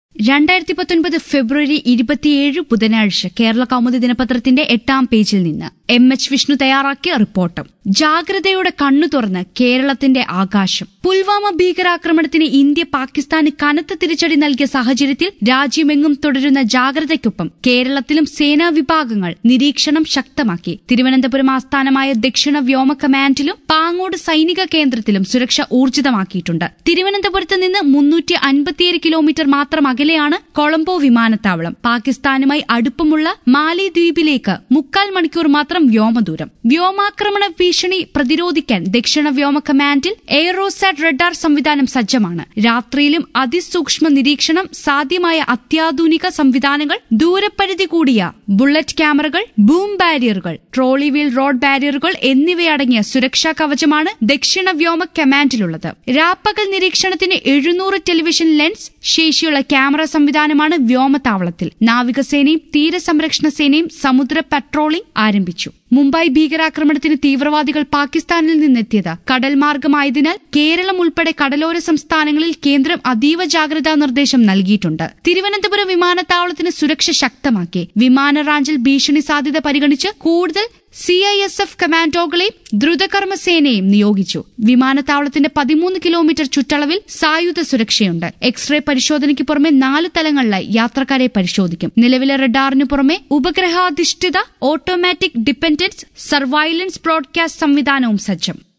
രണ്ടായിരത്തി പത്തൊൻപത് ഫെബ്രുവരി ഇരുപത്തിയേഴ് ബുധനാഴ്ച കേരള കൗമുദി ദിനപത്രത്തിന്റെ എട്ടാം പേജിൽ നിന്ന് എം എച്ച് വിഷ്ണു തയ്യാറാക്കിയ റിപ്പോർട്ട് ജാഗ്രതയോടെ കണ്ണു തുറന്ന് കേരളത്തിന്റെ ആകാശം പുൽവാമ ഭീകരാക്രമണത്തിന് ഇന്ത്യ പാകിസ്ഥാന് കനത്ത തിരിച്ചടി നൽകിയ സാഹചര്യത്തിൽ രാജ്യമെങ്ങും തുടരുന്ന ജാഗ്രതയ്ക്കൊപ്പം കേരളത്തിലും സേനാ വിഭാഗങ്ങൾ നിരീക്ഷണം ശക്തമാക്കി തിരുവനന്തപുരം ആസ്ഥാനമായ ദക്ഷിണ വ്യോമ കമാൻഡിലും പാങ്ങോട് സൈനിക കേന്ദ്രത്തിലും സുരക്ഷ ഊർജിതമാക്കിയിട്ടുണ്ട് തിരുവനന്തപുരത്ത് നിന്ന് മുന്നൂറ്റി അൻപത്തിയേഴ് കിലോമീറ്റർ മാത്രം അകലെയാണ് കൊളംബോ വിമാനത്താവളം പാകിസ്ഥാനുമായി അടുപ്പമുള്ള മാലി ദ്വീപിലേക്ക് മുക്കാൽ മണിക്കൂർ മാത്രം വ്യോമദൂരം വ്യോമാക്രമണ ഭീഷണി പ്രതിരോധിക്കാൻ ദക്ഷിണ വ്യോമ കമാൻഡിൽ എയറോസാറ്റ് റഡാർ സംവിധാനം സജ്ജമാണ് രാത്രിയിലും അതിസൂക്ഷ്മ നിരീക്ഷണം സാധ്യമായ അത്യാധുനിക സംവിധാനങ്ങൾ ദൂരപരിധി കൂടിയ ബുള്ളറ്റ് ക്യാമറകൾ ബൂം ബാരിയറുകൾ ട്രോളി വീൽ റോഡ് ബാരിയറുകൾ എന്നിവയടങ്ങിയ സുരക്ഷാ കവചമാണ് ദക്ഷിണ വ്യോമ കമാൻഡിലുള്ളത് രാപ്പകൽ നിരീക്ഷണത്തിന് എഴുന്നൂറ് ടെലിവിഷൻ ലെൻസ് ശേഷിയുള്ള ക്യാമറ സംവിധാനമാണ് വ്യോമതാവളത്തിൽ നാവികസേനയും തീരസംരക്ഷണ സേനയും സമുദ്ര പട്രോളിംഗ് ആരംഭിച്ചു മുംബൈ ഭീകരാക്രമണത്തിന് തീവ്രവാദികൾ പാകിസ്ഥാനിൽ നിന്നെത്തിയത് കടൽ മാർഗമായതിനാൽ കേരളം ഉൾപ്പെടെ കടലോര സംസ്ഥാനങ്ങളിൽ കേന്ദ്രം അതീവ ജാഗ്രതാ നിർദ്ദേശം നൽകിയിട്ടുണ്ട് തിരുവനന്തപുരം വിമാനത്താവളത്തിന് സുരക്ഷ ശക്തമാക്കി വിമാന റാഞ്ചിൽ ഭീഷണി സാധ്യത പരിഗണിച്ച് കൂടുതൽ സി ഐ എസ് എഫ് കമാൻഡോകളെയും ദ്രുതകർമ്മ സേനയും നിയോഗിച്ചു വിമാനത്താവളത്തിന്റെ പതിമൂന്ന് കിലോമീറ്റർ ചുറ്റളവിൽ സായുധ സുരക്ഷയുണ്ട് എക്സ്റേ പരിശോധനയ്ക്ക് പുറമെ നാല് തലങ്ങളിലായി യാത്രക്കാരെ പരിശോധിക്കും നിലവിലെ റഡാറിന് പുറമെ ഉപഗ്രഹാധിഷ്ഠിത ഓട്ടോമാറ്റിക് ഡിപ്പെൻഡൻസ് സർവൈലൻസ് ബ്രോഡ്കാസ്റ്റ് സംവിധാനവും സജ്ജം